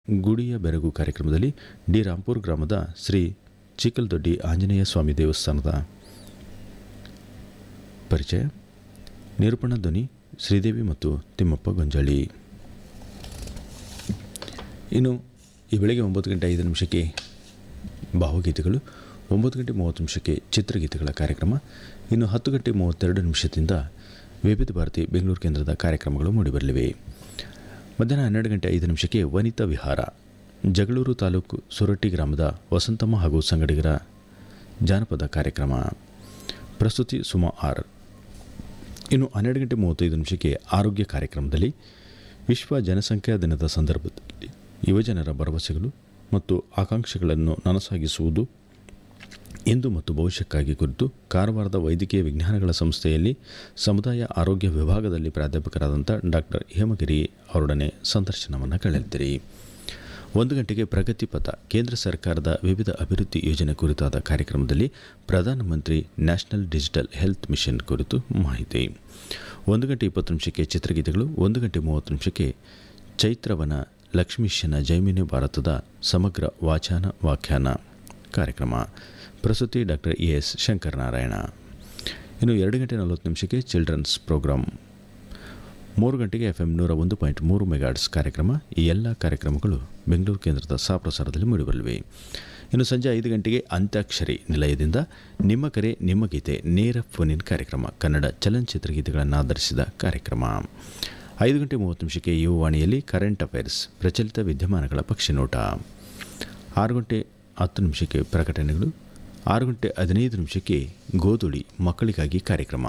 ಗುಡಿಯ ಬೆರಗು ಕಾರ್ಯಕ್ರಮದಲ್ಲಿ ಡಿ ರಾಂಪುರ್ ಗ್ರಾಮದ ಶ್ರೀ ಚಿಕ್ಕಲ್ದೊಡ್ಡಿ ಆಂಜನೇಯ ಸ್ವಾಮಿ ದೇವಸ್ಥಾನದ ಪರಿಚಯ ನಿರೂಪಣಾ ಧ್ವನಿ ಶ್ರೀದೇವಿ ಮತ್ತು ತಿಮ್ಮಪ್ಪ ಗೊಂಜಾಳಿ ಇನ್ನು ಈ ಬೆಳಗ್ಗೆ ಒಂಬತ್ತು ಗಂಟೆ ಐದು ನಿಮಿಷಕ್ಕೆ ಭಾವಗೀತೆಗಳು ಒಂಬತ್ತು ಗಂಟೆ ಮೂವತ್ತು ನಿಮಿಷಕ್ಕೆ ಚಿತ್ರಗೀತೆಗಳ ಕಾರ್ಯಕ್ರಮ ಇನ್ನು ಹತ್ತು ಗಂಟೆ ಮೂವತ್ತೆರಡು ನಿಮಿಷದಿಂದ ವಿವಿಧ ಭಾರತಿ ಬೆಂಗಳೂರು ಕೇಂದ್ರದ ಕಾರ್ಯಕ್ರಮಗಳು ಮೂಡಿಬರಲಿವೆ ಮಧ್ಯಾಹ್ನ ಹನ್ನೆರಡು ಗಂಟೆ ಐದು ನಿಮಿಷಕ್ಕೆ ವನಿತಾ ವಿಹಾರ ಜಗಳೂರು ತಾಲೂಕು ಸುರಟ್ಟಿ ಗ್ರಾಮದ ವಸಂತಮ್ಮ ಹಾಗೂ ಸಂಗಡಿಗರ ಜಾನಪದ ಕಾರ್ಯಕ್ರಮ ಪ್ರಸ್ತುತಿ ಸುಮಾ ಆರ್ ಇನ್ನು ಹನ್ನೆರಡು ಗಂಟೆ ಮೂವತ್ತೈದು ನಿಮಿಷಕ್ಕೆ ಆರೋಗ್ಯ ಕಾರ್ಯಕ್ರಮದಲ್ಲಿ ವಿಶ್ವ ಜನಸಂಖ್ಯಾ ದಿನದ ಸಂದರ್ಭದಲ್ಲಿ ಯುವಜನರ ಭರವಸೆಗಳು ಮತ್ತು ಆಕಾಂಕ್ಷೆಗಳನ್ನು ನನಸಾಗಿಸುವುದು ಇಂದು ಮತ್ತು ಭವಿಷ್ಯಕ್ಕಾಗಿ ಕುರಿತು ಕಾರವಾರದ ವೈದ್ಯಕೀಯ ವಿಜ್ಞಾನಗಳ ಸಂಸ್ಥೆಯಲ್ಲಿ ಸಮುದಾಯ ಆರೋಗ್ಯ ವಿಭಾಗದಲ್ಲಿ ಪ್ರಾಧ್ಯಾಪಕರಾದಂಥ ಡಾಕ್ಟರ್ ಹೇಮಗಿರಿ ಅವರೊಡನೆ ಸಂದರ್ಶನವನ್ನು ಕೇಳಲಿದ್ದೀರಿ ಒಂದು ಗಂಟೆಗೆ ಪ್ರಗತಿ ಪಥ ಕೇಂದ್ರ ಸರ್ಕಾರದ ವಿವಿಧ ಅಭಿವೃದ್ಧಿ ಯೋಜನೆ ಕುರಿತಾದ ಕಾರ್ಯಕ್ರಮದಲ್ಲಿ ಪ್ರಧಾನಮಂತ್ರಿ ನ್ಯಾಷನಲ್ ಡಿಜಿಟಲ್ ಹೆಲ್ತ್ ಮಿಷನ್ ಕುರಿತು ಮಾಹಿತಿ ಒಂದು ಗಂಟೆ ಇಪ್ಪತ್ತು ನಿಮಿಷಕ್ಕೆ ಚಿತ್ರಗೀತೆಗಳು ಒಂದು ಗಂಟೆ ಮೂವತ್ತು ನಿಮಿಷಕ್ಕೆ ಚೈತ್ರವನ ಲಕ್ಷ್ಮೀಶನ ಜೈಮಿನಿ ಭಾರತದ ಸಮಗ್ರ ವಾಚನ ವ್ಯಾಖ್ಯಾನ ಕಾರ್ಯಕ್ರಮ ಪ್ರಸ್ತುತಿ ಡಾಕ್ಟರ್ ಎ ಎಸ್ ಶಂಕರನಾರಾಯಣ ಇನ್ನು ಎರಡು ಗಂಟೆ ನಲವತ್ತು ನಿಮಿಷಕ್ಕೆ ಚಿಲ್ಡ್ರನ್ಸ್ ಪ್ರೋಗ್ರಾಮ್ ಮೂರು ಗಂಟೆಗೆ ಎಫ್ ಎಂ ನೂರ ಒಂದು ಪಾಯಿಂಟ್ ಮೂರು ಮೆಗಾಟ್ಸ್ ಕಾರ್ಯಕ್ರಮ ಈ ಎಲ್ಲ ಕಾರ್ಯಕ್ರಮಗಳು ಬೆಂಗಳೂರು ಕೇಂದ್ರದ ಸಾಪ್ರಸಾರದಲ್ಲಿ ಮೂಡಿಬರಲಿವೆ ಇನ್ನು ಸಂಜೆ ಐದು ಗಂಟೆಗೆ ಅಂತ್ಯಾಕ್ಷರಿ ನಿಲಯದಿಂದ ನಿಮ್ಮ ಕರೆ ನಿಮ್ಮ ಗೀತೆ ನೇರ ಫೋನಿನ್ ಕಾರ್ಯಕ್ರಮ ಕನ್ನಡ ಚಲನಚಿತ್ರ ಗೀತೆಗಳನ್ನು ಆಧರಿಸಿದ ಕಾರ್ಯಕ್ರಮ ಐದು ಗಂಟೆ ಮೂವತ್ತು ನಿಮಿಷಕ್ಕೆ ಯುವವಾಣಿಯಲ್ಲಿ ಕರೆಂಟ್ ಅಫೇರ್ಸ್ ಪ್ರಚಲಿತ ವಿದ್ಯಮಾನಗಳ ಪಕ್ಷಿನೋಟ ಆರು ಗಂಟೆ ಹತ್ತು ನಿಮಿಷಕ್ಕೆ ಪ್ರಕಟಣೆಗಳು ಆರು ಗಂಟೆ ಹದಿನೈದು ನಿಮಿಷಕ್ಕೆ ಗೋಧುಳಿ ಮಕ್ಕಳಿಗಾಗಿ ಕಾರ್ಯಕ್ರಮ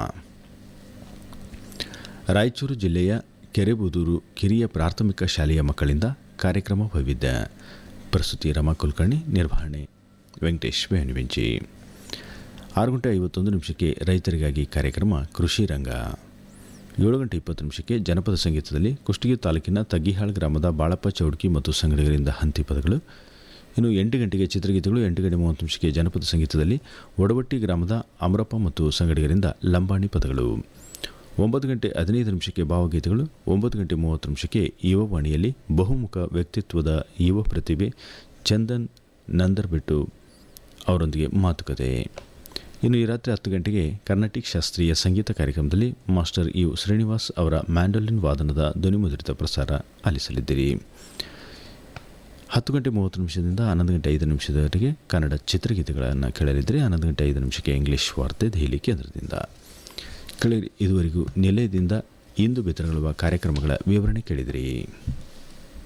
ರಾಯಚೂರು ಜಿಲ್ಲೆಯ ಕೆರೆಬೂದೂರು ಕಿರಿಯ ಪ್ರಾಥಮಿಕ ಶಾಲೆಯ ಮಕ್ಕಳಿಂದ ಕಾರ್ಯಕ್ರಮ ವೈವಿಧ್ಯ ಪ್ರಸ್ತುತಿ ರಮಾ ಕುಲಕರ್ಣಿ ನಿರ್ವಹಣೆ ವೆಂಕಟೇಶ್ ಬೇಣಿವೆಂಚಿ ಆರು ಗಂಟೆ ಐವತ್ತೊಂದು ನಿಮಿಷಕ್ಕೆ ರೈತರಿಗಾಗಿ ಕಾರ್ಯಕ್ರಮ ಕೃಷಿ ರಂಗ ಏಳು ಗಂಟೆ ಇಪ್ಪತ್ತು ನಿಮಿಷಕ್ಕೆ ಜನಪದ ಸಂಗೀತದಲ್ಲಿ ಕುಷ್ಟಗಿ ತಾಲೂಕಿನ ತಗ್ಗಿಹಾಳ್ ಗ್ರಾಮದ ಬಾಳಪ್ಪ ಚೌಡ್ಕಿ ಮತ್ತು ಸಂಗಡಿಗರಿಂದ ಹಂತಿ ಪದಗಳು ಇನ್ನು ಎಂಟು ಗಂಟೆಗೆ ಚಿತ್ರಗೀತೆಗಳು ಎಂಟು ಗಂಟೆ ಮೂವತ್ತು ನಿಮಿಷಕ್ಕೆ ಜನಪದ ಸಂಗೀತದಲ್ಲಿ ಒಡವಟ್ಟಿ ಗ್ರಾಮದ ಅಮರಪ್ಪ ಮತ್ತು ಸಂಗಡಿಗರಿಂದ ಲಂಬಾಣಿ ಪದಗಳು ಒಂಬತ್ತು ಗಂಟೆ ಹದಿನೈದು ನಿಮಿಷಕ್ಕೆ ಭಾವಗೀತೆಗಳು ಒಂಬತ್ತು ಗಂಟೆ ಮೂವತ್ತು ನಿಮಿಷಕ್ಕೆ ಯುವವಾಣಿಯಲ್ಲಿ ಬಹುಮುಖ ವ್ಯಕ್ತಿತ್ವದ ಯುವ ಪ್ರತಿಭೆ ಚಂದನ್ ನಂದರ್ಬಿಟ್ಟು ಅವರೊಂದಿಗೆ ಮಾತುಕತೆ ಇನ್ನು ಈ ರಾತ್ರಿ ಹತ್ತು ಗಂಟೆಗೆ ಕರ್ನಾಟಿಕ್ ಶಾಸ್ತ್ರೀಯ ಸಂಗೀತ ಕಾರ್ಯಕ್ರಮದಲ್ಲಿ ಮಾಸ್ಟರ್ ಯು ಶ್ರೀನಿವಾಸ್ ಅವರ ಮ್ಯಾಂಡೋಲಿನ್ ವಾದನದ ಧ್ವನಿಮುದ್ರಿತ ಪ್ರಸಾರ ಆಲಿಸಲಿದ್ದೀರಿ ಹತ್ತು ಗಂಟೆ ಮೂವತ್ತು ನಿಮಿಷದಿಂದ ಹನ್ನೊಂದು ಗಂಟೆ ಐದು ನಿಮಿಷದವರೆಗೆ ಕನ್ನಡ ಚಿತ್ರಗೀತೆಗಳನ್ನು ಕೇಳಲಿದ್ದರೆ ಹನ್ನೊಂದು ಗಂಟೆ ಐದು ನಿಮಿಷಕ್ಕೆ ಇಂಗ್ಲಿಷ್ ವಾರ್ತೆ ದೆಹಲಿ ಕೇಂದ್ರದಿಂದ ಕೇಳಿರಿ ಇದುವರೆಗೂ ನಿಲಯದಿಂದ ಇಂದು ಬಿತ್ತರಗೊಳ್ಳುವ ಕಾರ್ಯಕ್ರಮಗಳ ವಿವರಣೆ ಕೇಳಿದಿರಿ